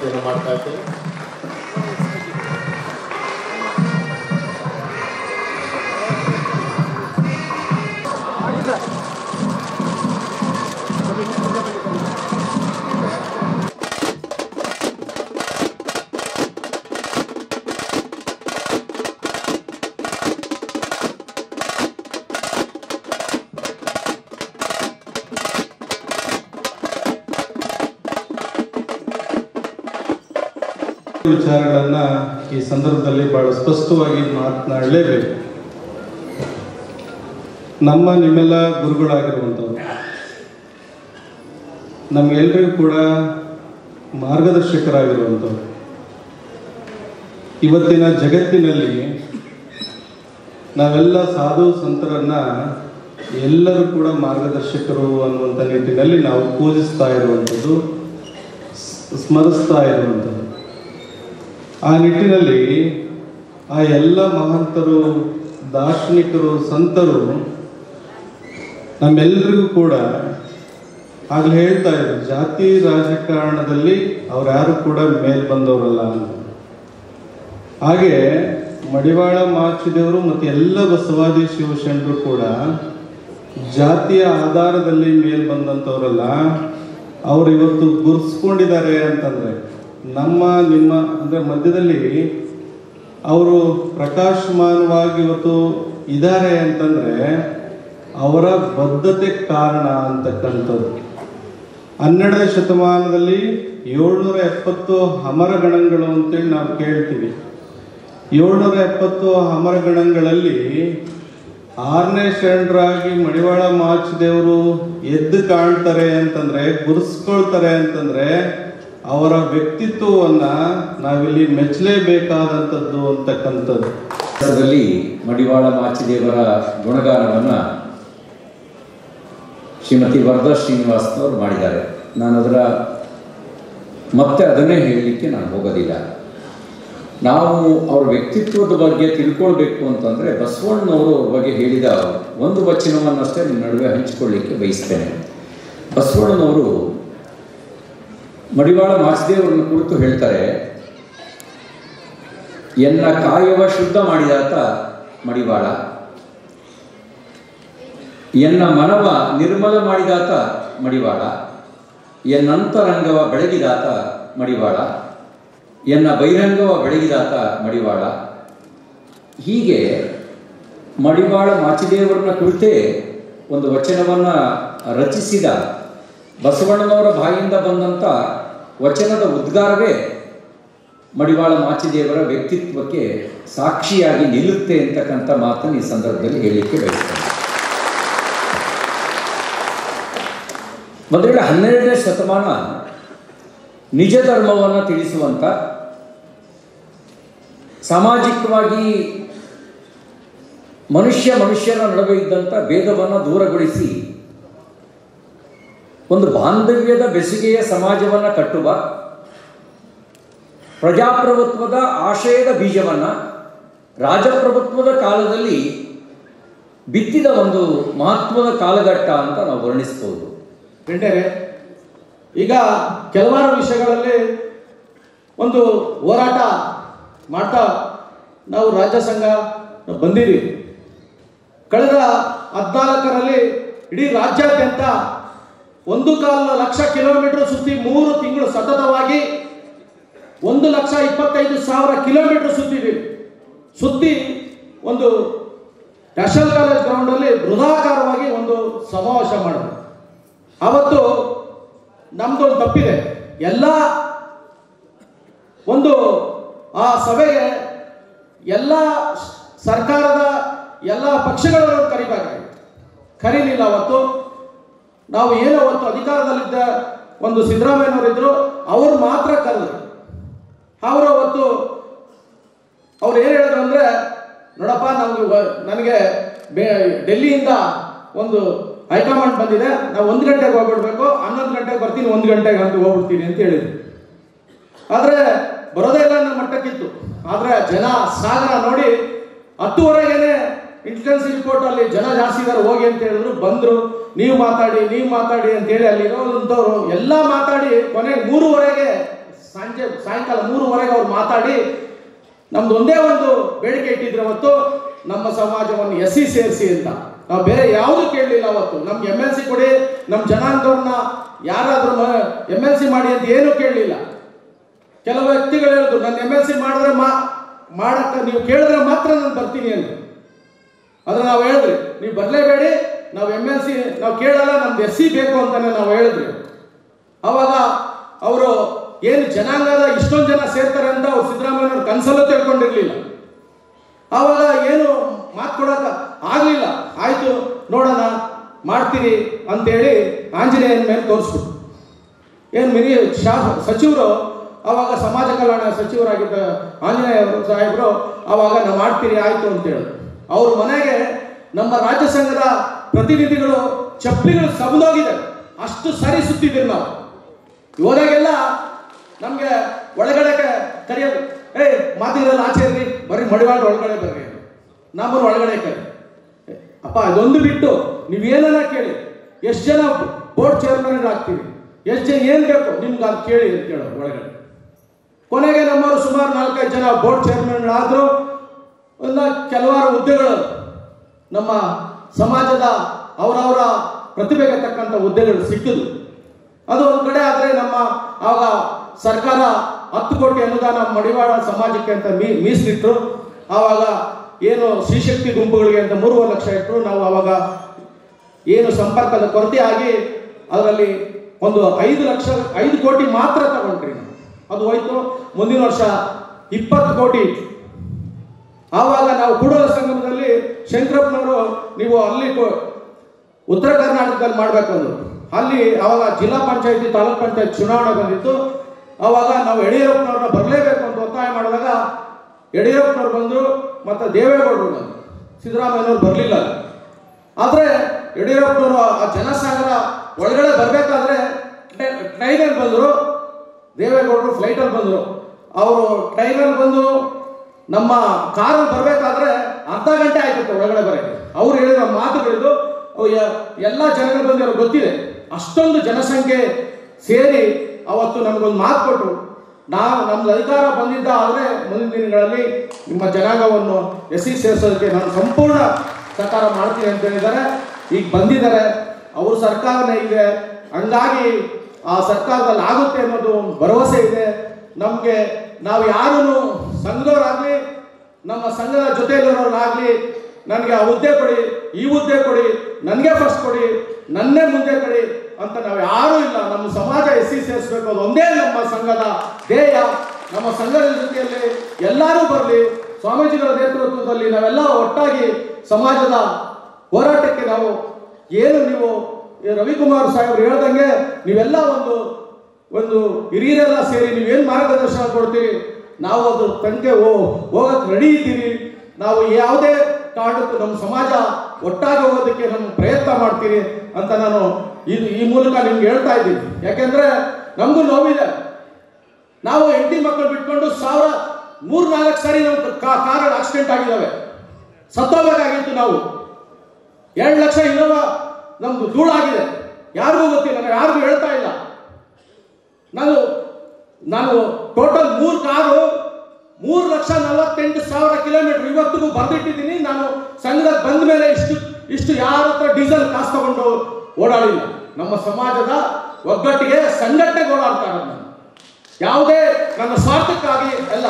ವಿನಂತಿಯನ್ನು ಮಾಡ್ತಾ ಇದ್ದೇನೆ ವಿಚಾರಗಳನ್ನ ಈ ಸಂದರ್ಭದಲ್ಲಿ ಬಹಳ ಸ್ಪಷ್ಟವಾಗಿ ಮಾತನಾಡಲೇಬೇಕು ನಮ್ಮ ನಿಮ್ಮೆಲ್ಲ ಗುರುಗಳಾಗಿರುವಂಥವ್ರು ನಮ್ಗೆಲ್ರಿಗೂ ಕೂಡ ಮಾರ್ಗದರ್ಶಕರಾಗಿರುವಂಥವ್ರು ಇವತ್ತಿನ ಜಗತ್ತಿನಲ್ಲಿ ನಾವೆಲ್ಲ ಸಾಧು ಸಂತರನ್ನ ಎಲ್ಲರೂ ಕೂಡ ಮಾರ್ಗದರ್ಶಕರು ಅನ್ನುವಂಥ ನಿಟ್ಟಿನಲ್ಲಿ ನಾವು ಪೂಜಿಸ್ತಾ ಇರುವಂಥದ್ದು ಸ್- ಸ್ಮರಿಸ್ತಾ ಇರುವಂಥದ್ದು ಆ ನಿಟ್ಟಿನಲ್ಲಿ ಆ ಎಲ್ಲ ಮಹಂತರು ದಾರ್ಶನಿಕರು ಸಂತರು ನಮ್ಮೆಲ್ಲರಿಗೂ ಕೂಡ ಆಗ್ಲೇ ಹೇಳ್ತಾ ಇದ್ರು ಜಾತಿ ರಾಜಕಾರಣದಲ್ಲಿ ಅವ್ರು ಯಾರು ಕೂಡ ಮೇಲ್ ಬಂದವರಲ್ಲ ಅಂತ ಹಾಗೆ ಮಡಿವಾಳ ಮಾಚಿದೇವರು ಮತ್ತು ಎಲ್ಲ ಬಸವಾದಿ ಶಿವಶರಣರು ಕೂಡ ಜಾತಿಯ ಆಧಾರದಲ್ಲಿ ಮೇಲ್ ಬಂದಂಥವರಲ್ಲ ಅವ್ರು ಇವತ್ತು ಗುರ್ಸ್ಕೊಂಡಿದ್ದಾರೆ ಅಂತಂದ್ರೆ ನಮ್ಮ ನಿಮ್ಮ ಅಂದ್ರೆ ಮಧ್ಯದಲ್ಲಿ ಅವರು ಪ್ರಕಾಶಮಾನವಾಗಿ ಇವತ್ತು ಇದ್ದಾರೆ ಅಂತಂದ್ರೆ ಅವರ ಬದ್ಧತೆ ಕಾರಣ ಅಂತಕ್ಕಂಥದ್ದು ಹನ್ನೆರಡನೇ ಶತಮಾನದಲ್ಲಿ ಏಳ್ನೂರ ಎಪ್ಪತ್ತು ಅಮರಗಣಗಳು ಅಂತೇಳಿ ನಾವು ಕೇಳ್ತೀವಿ ಏಳ್ನೂರ ಎಪ್ಪತ್ತು ಅಮರಗಣಗಳಲ್ಲಿ ಆರನೇ ಶರಣರಾಗಿ ಮಡಿವಾಳ ಮಾಚಿದೇವರು ಎದ್ದು ಕಾಣ್ತಾರೆ ಅಂತಂದ್ರೆ ಗುರುಸ್ಕೊಳ್ತಾರೆ ಅಂತಂದ್ರೆ ಅವರ ವ್ಯಕ್ತಿತ್ವವನ್ನ ನಾವಿಲ್ಲಿ ಮೆಚ್ಚಲೇಬೇಕಾದಂಥದ್ದು ಅಂತಕ್ಕಂಥದ್ದು ಸಂದರ್ಭದಲ್ಲಿ ಮಡಿವಾಳ ಮಾಚಿದೇವರ ಗುಣಗಾನವನ್ನು ಶ್ರೀಮತಿ ವರದಾ ಶ್ರೀನಿವಾಸ್ನವರು ಮಾಡಿದ್ದಾರೆ ನಾನು ಅದರ ಮತ್ತೆ ಅದನ್ನೇ ಹೇಳಲಿಕ್ಕೆ ನಾನು ಹೋಗೋದಿಲ್ಲ ನಾವು ಅವರ ವ್ಯಕ್ತಿತ್ವದ ಬಗ್ಗೆ ತಿಳ್ಕೊಳ್ಬೇಕು ಅಂತಂದರೆ ಬಸವಣ್ಣನವರು ಅವ್ರ ಬಗ್ಗೆ ಹೇಳಿದ ಒಂದು ವಚನವನ್ನಷ್ಟೇ ನಿಮ್ಮ ನಡುವೆ ಹಂಚಿಕೊಳ್ಳಿಕ್ಕೆ ಬಯಸ್ತೇನೆ ಬಸವಣ್ಣನವರು ಮಡಿವಾಳ ಮಾಚಿದೇವರನ್ನು ಕುರಿತು ಹೇಳ್ತಾರೆ ಎನ್ನ ಕಾಯವ ಶುದ್ಧ ಮಾಡಿದಾತ ಮಡಿವಾಳ ಎನ್ನ ಮನವ ನಿರ್ಮಲ ಮಾಡಿದಾತ ಮಡಿವಾಳ ಎನ್ನಂತರಂಗವ ಬೆಳಗಿದಾತ ಮಡಿವಾಳ ಎನ್ನ ಬಹಿರಂಗವ ಬೆಳಗಿದಾತ ಮಡಿವಾಳ ಹೀಗೆ ಮಡಿವಾಳ ಮಾಚಿದೇವರನ್ನ ಕುರಿತೇ ಒಂದು ವಚನವನ್ನು ರಚಿಸಿದ ಬಸವಣ್ಣನವರ ಬಾಯಿಂದ ಬಂದಂಥ ವಚನದ ಉದ್ಗಾರವೇ ಮಡಿವಾಳ ಮಾಚಿದೇವರ ವ್ಯಕ್ತಿತ್ವಕ್ಕೆ ಸಾಕ್ಷಿಯಾಗಿ ನಿಲ್ಲುತ್ತೆ ಅಂತಕ್ಕಂಥ ಮಾತನ್ನು ಈ ಸಂದರ್ಭದಲ್ಲಿ ಹೇಳಲಿಕ್ಕೆ ಬಯಸ್ತೇನೆ ಒಂದು ವೇಳೆ ಹನ್ನೆರಡನೇ ಶತಮಾನ ನಿಜ ಧರ್ಮವನ್ನು ತಿಳಿಸುವಂಥ ಸಾಮಾಜಿಕವಾಗಿ ಮನುಷ್ಯ ಮನುಷ್ಯರ ನಡುವೆ ಇದ್ದಂಥ ಭೇದವನ್ನು ದೂರಗೊಳಿಸಿ ಒಂದು ಬಾಂಧವ್ಯದ ಬೆಸುಗೆಯ ಸಮಾಜವನ್ನು ಕಟ್ಟುವ ಪ್ರಜಾಪ್ರಭುತ್ವದ ಆಶಯದ ಬೀಜವನ್ನು ರಾಜಪ್ರಭುತ್ವದ ಕಾಲದಲ್ಲಿ ಬಿತ್ತಿದ ಒಂದು ಮಹತ್ವದ ಕಾಲಘಟ್ಟ ಅಂತ ನಾವು ವರ್ಣಿಸ್ಬೋದು ಗಂಟೆರೆ ಈಗ ಕೆಲವಾರು ವಿಷಯಗಳಲ್ಲಿ ಒಂದು ಹೋರಾಟ ಮಾಡ್ತಾ ನಾವು ರಾಜ್ಯ ಸಂಘ ಬಂದಿದ್ದೀವಿ ಕಳೆದ ಹದಿನಾಲ್ಕರಲ್ಲಿ ಇಡೀ ರಾಜ್ಯಾದ್ಯಂತ ಒಂದು ಕಾಲು ಲಕ್ಷ ಕಿಲೋಮೀಟರ್ ಸುತ್ತಿ ಮೂರು ತಿಂಗಳು ಸತತವಾಗಿ ಒಂದು ಲಕ್ಷ ಇಪ್ಪತ್ತೈದು ಸಾವಿರ ಕಿಲೋಮೀಟರ್ ಸುತ್ತಿದ್ದೀವಿ ಸುತ್ತಿ ಒಂದು ನ್ಯಾಷನಲ್ ಕಾಲೇಜ್ ಗ್ರೌಂಡಲ್ಲಿ ಬೃಹದಾಕಾರವಾಗಿ ಒಂದು ಸಮಾವೇಶ ಮಾಡಿದ್ವಿ ಅವತ್ತು ನಮ್ದು ಒಂದು ತಪ್ಪಿದೆ ಎಲ್ಲ ಒಂದು ಆ ಸಭೆಗೆ ಎಲ್ಲ ಸರ್ಕಾರದ ಎಲ್ಲ ಪಕ್ಷಗಳನ್ನು ಕರಿಬೇಕಾಗಿತ್ತು ಕರೀಲಿಲ್ಲ ಅವತ್ತು ನಾವು ಏನು ಅವತ್ತು ಅಧಿಕಾರದಲ್ಲಿದ್ದ ಒಂದು ಸಿದ್ದರಾಮಯ್ಯನವರಿದ್ರು ಅವರು ಮಾತ್ರ ಕರೆದ್ರು ಅವರು ಅವತ್ತು ಅವ್ರು ಏನು ಹೇಳಿದ್ರು ಅಂದ್ರೆ ನೋಡಪ್ಪ ನಮ್ಗೆ ವ- ನನಗೆ ಬೆ- ಡೆಲ್ಲಿಯಿಂದ ಒಂದು ಹೈಕಮಾಂಡ್ ಬಂದಿದೆ ನಾವು ಒಂದು ಗಂಟೆಗೆ ಹೋಗ್ಬಿಡ್ಬೇಕು ಹನ್ನೊಂದು ಗಂಟೆಗೆ ಬರ್ತೀನಿ ಒಂದು ಗಂಟೆಗೆ ಅಂತ ಹೋಗ್ಬಿಡ್ತೀನಿ ಅಂತ ಹೇಳಿದ್ರು ಆದ್ರೆ ಬರೋದೇ ಇಲ್ಲ ಅನ್ನೋ ಮಟ್ಟಕ್ಕಿತ್ತು ಆದ್ರೆ ಜನ ಸಾಗರ ನೋಡಿ ಹತ್ತುವರೆಗೇನೆ ಇಂಟೆಲಿಜೆನ್ಸ್ ರಿಪೋರ್ಟ್ ಅಲ್ಲಿ ಜನ ಜಾಸ್ತಿ ಇದಾರೆ ಹೋಗಿ ಅಂತ ಹೇಳಿದ್ರು ಬಂದ್ರು ನೀವು ಮಾತಾಡಿ ನೀವು ಮಾತಾಡಿ ಅಂತ ಹೇಳಿ ಅಲ್ಲಿ ಇರೋಂಥವ್ರು ಎಲ್ಲ ಮಾತಾಡಿ ಕೊನೆಗೆ ಮೂರುವರೆಗೆ ಸಂಜೆ ಸಾಯಂಕಾಲ ಮೂರುವರೆಗೆ ಅವ್ರು ಮಾತಾಡಿ ನಮ್ದು ಒಂದೇ ಒಂದು ಬೇಡಿಕೆ ಇಟ್ಟಿದ್ರೆ ಅವತ್ತು ನಮ್ಮ ಸಮಾಜವನ್ನು ಎಸ್ ಸಿ ಸೇರಿಸಿ ಅಂತ ನಾವು ಬೇರೆ ಯಾವುದು ಕೇಳಲಿಲ್ಲ ಅವತ್ತು ನಮ್ಗೆ ಎಮ್ ಎಲ್ ಸಿ ಕೊಡಿ ನಮ್ಮ ಜನಾಂಗದವ್ರನ್ನ ಯಾರಾದ್ರೂ ಎಮ್ ಎಲ್ ಸಿ ಮಾಡಿ ಅಂತ ಏನೂ ಕೇಳಲಿಲ್ಲ ಕೆಲವು ವ್ಯಕ್ತಿಗಳು ಹೇಳಿದ್ರು ನನ್ನ ಎಮ್ ಎಲ್ ಸಿ ಮಾಡಿದ್ರೆ ಮಾ ಮಾಡಕ್ಕೆ ನೀವು ಕೇಳಿದ್ರೆ ಮಾತ್ರ ನಾನು ಬರ್ತೀನಿ ಅಂತ ಆದ್ರೆ ನಾವು ಹೇಳಿದ್ರಿ ನೀವು ಬರಲೇಬೇಡಿ ನಾವು ಎಮ್ ಎಲ್ ಸಿ ನಾವು ಕೇಳಲ್ಲ ನಮ್ದು ಎಸ್ ಸಿ ಬೇಕು ಅಂತಾನೆ ನಾವು ಹೇಳಿದ್ರಿ ಅವಾಗ ಅವರು ಏನು ಜನಾಂಗದ ಇಷ್ಟೊಂದು ಜನ ಸೇರ್ತಾರೆ ಅಂತ ಅವ್ರು ಸಿದ್ದರಾಮಯ್ಯವ್ರ ಕನಸಲ್ಲೂ ತಿಳ್ಕೊಂಡಿರ್ಲಿಲ್ಲ ಆವಾಗ ಏನು ಮಾತು ಕೊಡಕ ಆಗ್ಲಿಲ್ಲ ಆಯ್ತು ನೋಡೋಣ ಮಾಡ್ತೀರಿ ಅಂತೇಳಿ ಆಂಜನೇಯನ ಮೇಲೆ ತೋರಿಸ್ಬಿಟ್ಟು ಏನು ಮಿನಿ ಶಾ ಸಚಿವರು ಅವಾಗ ಸಮಾಜ ಕಲ್ಯಾಣ ಸಚಿವರಾಗಿದ್ದ ಆಂಜನೇಯ ಅವರು ಸಾಹೇಬರು ಅವಾಗ ನಾವು ಮಾಡ್ತೀರಿ ಆಯ್ತು ಅಂತ ಹೇಳಿದ್ರು ಅವ್ರ ಮನೆಗೆ ನಮ್ಮ ರಾಜ್ಯ ಸಂಘದ ಪ್ರತಿನಿಧಿಗಳು ಚಪ್ಪಲಿಗಳು ಸಬದೋಗಿದೆ ಅಷ್ಟು ಸರಿ ಸುತ್ತಿದ್ದೀರಿ ನಾವು ಹೋದಾಗೆಲ್ಲ ನಮಗೆ ಒಳಗಡೆ ಕ- ಕರೆಯೋದು ಏ ಮಾತಿಗೆಲ್ಲ ಆಚೆ ಇರ್ರಿ ಬರ್ರಿ ಮಡಿವಾಳ ಒಳಗಡೆ ಬರ್ರಿ ನಮ್ಮನ್ನು ಒಳಗಡೆ ಕರಿ ಅಪ್ಪ ಅದೊಂದು ಬಿಟ್ಟು ನೀವೇನ ಕೇಳಿ ಎಷ್ಟು ಜನ ಬೋರ್ಡ್ ಚೇರ್ಮನ್ ಆಗ್ತೀವಿ ಎಷ್ಟು ಜನ ಏನು ಬೇಕು ನಿಮ್ಗೆ ಅದು ಕೇಳಿ ಅಂತ ಕೇಳೋದು ಒಳಗಡೆ ಕೊನೆಗೆ ನಮ್ಮವರು ಸುಮಾರು ನಾಲ್ಕೈದು ಜನ ಬೋರ್ಡ್ ಚೇರ್ಮನ್ ಆದ್ರು ಒಂದು ಕೆಲವಾರು ಹುದ್ದೆಗಳು ನಮ್ಮ ಸಮಾಜದ ಅವರವರ ಪ್ರತಿಭೆಗೆ ತಕ್ಕಂಥ ಹುದ್ದೆಗಳು ಸಿಕ್ಕಿದ್ವು ಅದು ಒಂದು ಕಡೆ ಆದರೆ ನಮ್ಮ ಆವಾಗ ಸರ್ಕಾರ ಹತ್ತು ಕೋಟಿ ಅನುದಾನ ಮಡಿವಾಳ ಸಮಾಜಕ್ಕೆ ಅಂತ ಮೀ ಮೀಸಲಿಟ್ರು ಆವಾಗ ಏನು ಶ್ರೀಶಕ್ತಿ ಗುಂಪುಗಳಿಗೆ ಅಂತ ಮೂರುವರೆ ಲಕ್ಷ ಇಟ್ಟರು ನಾವು ಆವಾಗ ಏನು ಸಂಪರ್ಕದ ಕೊರತೆ ಆಗಿ ಅದರಲ್ಲಿ ಒಂದು ಐದು ಲಕ್ಷ ಐದು ಕೋಟಿ ಮಾತ್ರ ತಗೊಂಡ್ರಿ ನಾವು ಅದು ಹೋಯ್ತು ಮುಂದಿನ ವರ್ಷ ಇಪ್ಪತ್ತು ಕೋಟಿ ಇತ್ತು ಆವಾಗ ನಾವು ಕೂಡಲ ಸಂಗಮದಲ್ಲಿ ಶಂಕರಪ್ಪನವರು ನೀವು ಅಲ್ಲಿ ಕೊ- ಉತ್ತರ ಕರ್ನಾಟಕದಲ್ಲಿ ಮಾಡ್ಬೇಕಂದ್ರು ಅಲ್ಲಿ ಅವಾಗ ಜಿಲ್ಲಾ ಪಂಚಾಯತಿ ತಾಲೂಕ್ ಪಂಚಾಯತ್ ಚುನಾವಣೆ ಬಂದಿತ್ತು ಅವಾಗ ನಾವು ಯಡಿಯೂರಪ್ಪನವ್ರನ್ನ ಬರಲೇಬೇಕು ಅಂತ ಒತ್ತಾಯ ಮಾಡಿದಾಗ ಯಡಿಯೂರಪ್ಪನವ್ರು ಬಂದರು ಮತ್ತು ದೇವೇಗೌಡರು ಬಂದರು ಸಿದ್ದರಾಮಯ್ಯನವ್ರು ಬರಲಿಲ್ಲ ಆದರೆ ಯಡಿಯೂರಪ್ಪನವರು ಆ ಜನಸಾಗರ ಒಳಗಡೆ ಬರಬೇಕಾದ್ರೆ ಟ್ರೈನಲ್ಲಿ ಬಂದರು ದೇವೇಗೌಡರು ಫ್ಲೈಟಲ್ಲಿ ಬಂದರು ಅವರು ಟ್ರೈನಲ್ಲಿ ಬಂದು ನಮ್ಮ ಕಾರಲ್ಲಿ ಬರಬೇಕಾದ್ರೆ ಅರ್ಧ ಗಂಟೆ ಆಯ್ತು ಒಳಗಡೆ ಬರೋಕ್ಕೆ ಅವ್ರು ಹೇಳಿದ ಮಾತುಗಳಿದ್ದು ಅವು ಯ- ಎಲ್ಲ ಜನಗಳು ಬಂದು ಅವ್ರಿಗೆ ಗೊತ್ತಿದೆ ಅಷ್ಟೊಂದು ಜನಸಂಖ್ಯೆ ಸೇರಿ ಅವತ್ತು ನಮಗೊಂದು ಮಾತು ಕೊಟ್ಟರು ನಾವು ನಮ್ದು ಅಧಿಕಾರ ಬಂದಿದ್ದ ಆದರೆ ಮುಂದಿನ ದಿನಗಳಲ್ಲಿ ನಿಮ್ಮ ಜನಾಂಗವನ್ನು ಎಸ್ ಸಿ ಸೇರಿಸೋದಕ್ಕೆ ನಾನು ಸಂಪೂರ್ಣ ಸಹಕಾರ ಮಾಡ್ತೀನಿ ಅಂತ ಹೇಳಿದ್ದಾರೆ ಈಗ ಬಂದಿದ್ದಾರೆ ಅವ್ರ ಸರ್ಕಾರನೇ ಇದೆ ಹಂಗಾಗಿ ಆ ಸರ್ಕಾರದಲ್ಲಿ ಆಗುತ್ತೆ ಅನ್ನೋದು ಒಂದು ಭರವಸೆ ಇದೆ ನಮಗೆ ನಾವು ಯಾರೂ ಸಂಘದವರಾಗಲಿ ನಮ್ಮ ಸಂಘದ ಜೊತೆಲಿರೋರಾಗಲಿ ನನಗೆ ಆ ಹುದ್ದೆ ಕೊಡಿ ಈ ಹುದ್ದೆ ಕೊಡಿ ನನಗೆ ಫಸ್ಟ್ ಕೊಡಿ ನನ್ನೇ ಮುಂದೆ ಕೊಡಿ ಅಂತ ನಾವು ಯಾರೂ ಇಲ್ಲ ನಮ್ಮ ಸಮಾಜ ಎಸ್ ಸಿ ಸೇರಿಸ್ಬೇಕು ಅದು ಒಂದೇ ನಮ್ಮ ಸಂಘದ ಧ್ಯೇಯ ನಮ್ಮ ಸಂಘದ ಜೊತೆಯಲ್ಲಿ ಎಲ್ಲರೂ ಬರಲಿ ಸ್ವಾಮೀಜಿಗಳ ನೇತೃತ್ವದಲ್ಲಿ ನಾವೆಲ್ಲ ಒಟ್ಟಾಗಿ ಸಮಾಜದ ಹೋರಾಟಕ್ಕೆ ನಾವು ಏನು ನೀವು ಈ ರವಿಕುಮಾರ್ ಸಾಹೇಬ್ರು ಹೇಳ್ದಂಗೆ ನೀವೆಲ್ಲ ಒಂದು ಒಂದು ಹಿರಿಯರೆಲ್ಲ ಸೇರಿ ನೀವೇನು ಮಾರ್ಗದರ್ಶನ ಕೊಡ್ತೀರಿ ನಾವು ಅದು ತನಕ ಹೋಗಕ್ಕೆ ರೆಡಿ ಇದ್ದೀವಿ ನಾವು ಯಾವುದೇ ಕಾರಣಕ್ಕೂ ನಮ್ಮ ಸಮಾಜ ಒಟ್ಟಾಗಿ ಹೋಗೋದಕ್ಕೆ ನಮ್ಮ ಪ್ರಯತ್ನ ಮಾಡ್ತೀರಿ ಅಂತ ನಾನು ಇದು ಈ ಮೂಲಕ ನಿಮ್ಗೆ ಹೇಳ್ತಾ ಇದ್ದೀನಿ ಯಾಕೆಂದ್ರೆ ನಮಗೂ ನೋವಿದೆ ನಾವು ಹೆಂಡತಿ ಮಕ್ಕಳು ಬಿಟ್ಕೊಂಡು ಸಾವಿರ ಮೂರ್ ನಾಲ್ಕು ಸಾರಿ ನಮ್ಮ ಕಾರ್ ಆಕ್ಸಿಡೆಂಟ್ ಆಗಿದ್ದಾವೆ ಸತ್ತೋಗ್ಬೇಕಾಗಿತ್ತು ನಾವು ಎರಡು ಲಕ್ಷ ಇನ್ನೋವಾ ನಮ್ದು ಧೂಳಾಗಿದೆ ಯಾರಿಗೂ ಗೊತ್ತಿಲ್ಲ ನಾನು ಯಾರಿಗೂ ಹೇಳ್ತಾ ಇಲ್ಲ ನಾನು ನಾನು ಟೋಟಲ್ ಮೂರು ಕಾರು ಮೂರು ಲಕ್ಷ ನಲವತ್ತೆಂಟು ಸಾವಿರ ಕಿಲೋಮೀಟರ್ ಇವತ್ತಿಗೂ ಬರೆದಿಟ್ಟಿದ್ದೀನಿ ನಾನು ಸಂಘಕ್ಕೆ ಬಂದ ಮೇಲೆ ಇಷ್ಟು ಇಷ್ಟು ಯಾರ ಹತ್ರ ಡೀಸೆಲ್ ಕಾಸು ತಗೊಂಡು ಓಡಾಡಿಲ್ಲ ನಮ್ಮ ಸಮಾಜದ ಒಗ್ಗಟ್ಟಿಗೆ ಸಂಘಟನೆಗೆ ಓಡಾಡ್ತಾ ಇರೋದು ನಾನು ಯಾವುದೇ ನನ್ನ ಸ್ವಾರ್ಥಕ್ಕಾಗಿ ಅಲ್ಲ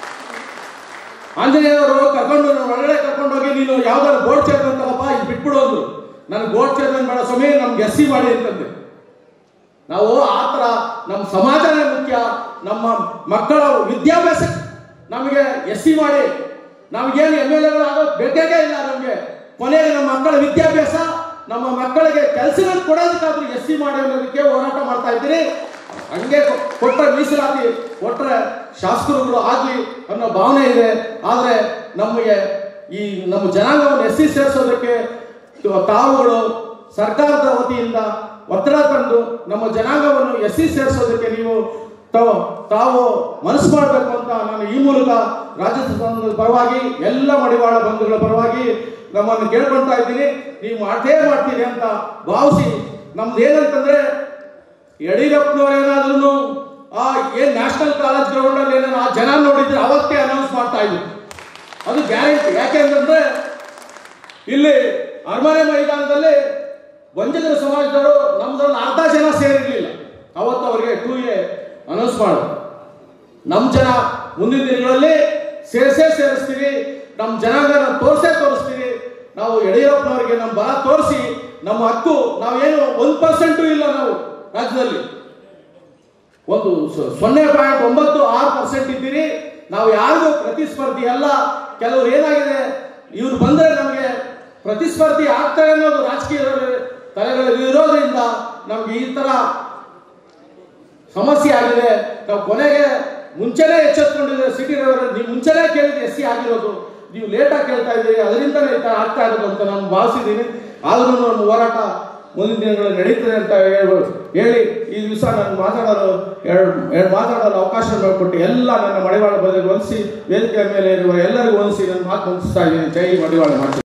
ಆಂಜನೇಯವರು ಕರ್ಕೊಂಡು ನನ್ನ ಒಳಗಡೆ ಕರ್ಕೊಂಡು ಹೋಗಿ ನೀನು ಯಾವ್ದಾದ್ರು ಬೋರ್ಡ್ ಚೇರ್ಮನ್ ತಗಪ್ಪ ಇದು ಬಿಟ್ಬಿಡು ಅಂದ್ರು ನನಗೆ ಬೋರ್ಡ್ ಚೇರ್ಮನ್ ಬೇಡ ಸ್ವಾಮಿ ನಮ್ಗೆ ಎಸ್ ಸಿ ಮಾಡಿ ಅಂತಂದೆ ನಾವು ಆ ಥರ ನಮ್ಮ ಸಮಾಜನೇ ಮುಖ್ಯ ನಮ್ಮ ಮಕ್ಕಳ ವಿದ್ಯಾಭ್ಯಾಸ ನಮಗೆ ಎಸ್ ಸಿ ಮಾಡಿ ನಮಗೇನು ಎಮ್ ಎಲ್ ಎಗಳು ಆಗೋದು ಬೇಕಾಗೇ ಇಲ್ಲ ನಮಗೆ ಕೊನೆಗೆ ನಮ್ಮ ಮಕ್ಕಳ ವಿದ್ಯಾಭ್ಯಾಸ ನಮ್ಮ ಮಕ್ಕಳಿಗೆ ಕೆಲಸಗಳು ಕೊಡೋದಕ್ಕಾದ್ರೂ ಎಸ್ ಸಿ ಮಾಡಿ ಅನ್ನೋದಕ್ಕೆ ಹೋರಾಟ ಮಾಡ್ತಾ ಇದ್ದೀರಿ ಹಂಗೆ ಕೊ- ಕೊಟ್ರೆ ಮೀಸಲಾತಿ ಕೊಟ್ರೆ ಶಾಸಕರುಗಳು ಆಗ್ಲಿ ಅನ್ನೋ ಭಾವನೆ ಇದೆ ಆದರೆ ನಮಗೆ ಈ ನಮ್ಮ ಜನಾಂಗವನ್ನು ಎಸ್ ಸಿ ಸೇರಿಸೋದಕ್ಕೆ ತಾವುಗಳು ಸರ್ಕಾರದ ವತಿಯಿಂದ ಒತ್ತಡ ತಂದು ನಮ್ಮ ಜನಾಂಗವನ್ನು ಎಸ್ ಸಿ ಸೇರಿಸೋದಕ್ಕೆ ನೀವು ತಾವು ತಾವು ಮನಸ್ಸು ಮಾಡಬೇಕು ಅಂತ ನಾನು ಈ ಮೂಲಕ ರಾಜ್ಯ ಸಂಘದ ಪರವಾಗಿ ಎಲ್ಲ ಮಡಿವಾಳ ಬಂಧುಗಳ ಪರವಾಗಿ ನಮ್ಮನ್ನು ಕೇಳ್ಕೊಳ್ತಾ ಇದ್ದೀನಿ ನೀವು ಮಾಡೇ ಮಾಡ್ತೀರಿ ಅಂತ ಭಾವಿಸಿ ನಮ್ದು ಏನಂತಂದ್ರೆ ಯಡಿಯೂರಪ್ಪನವರೇನಾದ್ರೂ ಆ ಏನ್ ನ್ಯಾಷನಲ್ ಕಾಲೇಜ್ ಗ್ರೌಂಡ್ ಅಲ್ಲಿ ಏನೋ ಆ ಜನ ನೋಡಿದ್ರೆ ಅವತ್ತೇ ಅನೌನ್ಸ್ ಮಾಡ್ತಾ ಇದ್ರು ಅದು ಗ್ಯಾರಂಟಿ ಯಾಕೆಂತಂದ್ರೆ ಇಲ್ಲಿ ಅರಮನೆ ಮೈದಾನದಲ್ಲಿ ವಂಚಕರ ಸಮಾಜದವರು ನಮ್ದ್ರಲ್ಲಿ ಅರ್ಧ ಜನ ಸೇರಿರ್ಲಿಲ್ಲ ಅವತ್ತು ಅವರಿಗೆ ಟೂ ಎ ಅನೌನ್ಸ್ ಮಾಡೋದು ನಮ್ಮ ಜನ ಮುಂದಿನ ದಿನಗಳಲ್ಲಿ ಸೇರಿಸೇ ಸೇರಿಸ್ತೀವಿ ನಮ್ಮ ಜನಾಂಗನ ತೋರಿಸೇ ತೋರಿಸ್ತೀವಿ ನಾವು ಯಡಿಯೂರಪ್ಪನವರಿಗೆ ನಮ್ಮ ಬಲ ತೋರಿಸಿ ನಮ್ಮ ಹಕ್ಕು ನಾವೇನು ಒಂದು ಪರ್ಸೆಂಟು ಇಲ್ಲ ನಾವು ರಾಜ್ಯದಲ್ಲಿ ಒಂದು ಸ- ಸೊನ್ನೆ ಪಾಯಿಂಟ್ ಒಂಬತ್ತು ಆರು ಪರ್ಸೆಂಟ್ ಇದ್ದೀರಿ ನಾವು ಯಾರಿಗೂ ಪ್ರತಿಸ್ಪರ್ಧಿ ಅಲ್ಲ ಕೆಲವರು ಏನಾಗಿದೆ ಇವ್ರು ಬಂದ್ರೆ ನಮಗೆ ಪ್ರತಿಸ್ಪರ್ಧಿ ಆಗ್ತಾರೆ ಅನ್ನೋದು ರಾಜಕೀಯ ತಲೆಗಳಲ್ಲಿ ಇರೋದ್ರಿಂದ ನಮ್ಗೆ ಈ ತರ ಸಮಸ್ಯೆ ಆಗಿದೆ ನಾವು ಕೊನೆಗೆ ಮುಂಚೆನೇ ಎಚ್ಚೆತ್ಕೊಂಡಿದ್ರೆ ಸಿಟಿ ನೀವು ಮುಂಚೆನೇ ಕೇಳಿದ್ರೆ ಎಸ್ ಸಿ ಆಗಿರೋದು ನೀವು ಲೇಟಾಗಿ ಕೇಳ್ತಾ ಇದ್ದೀರಿ ಅದರಿಂದನೇ ಈ ಥರ ಆಗ್ತಾ ಇರೋದು ಅಂತ ನಾನು ಭಾವಿಸಿದ್ದೀನಿ ಆದ್ರೂ ನಮ್ಮ ಹೋರಾಟ ಮುಂದಿನ ದಿನಗಳಲ್ಲಿ ನಡೀತದೆ ಅಂತ ಹೇಳ್ಬೋದು ಹೇಳಿ ಈ ದಿವಸ ನಾನು ಮಾತಾಡಲು ಎರಡು ಎರಡು ಮಾತಾಡಲು ಅವಕಾಶ ಮಾಡಿಕೊಟ್ಟು ಎಲ್ಲ ನನ್ನ ಮಡಿವಾಳ ಬದಲಿಗೆ ಹೊಲಿಸಿ ವೇದಿಕೆ ಮೇಲೆ ಇರುವ ಎಲ್ಲರಿಗೂ ಹೊಲಿಸಿ ನನ್ನ ಮಾತು ಮುಗಿಸ್ತಾ ಇದ್ದೀನಿ ಜೈ ಮಡಿವಾಳ ಮಾಡ್ತೀನಿ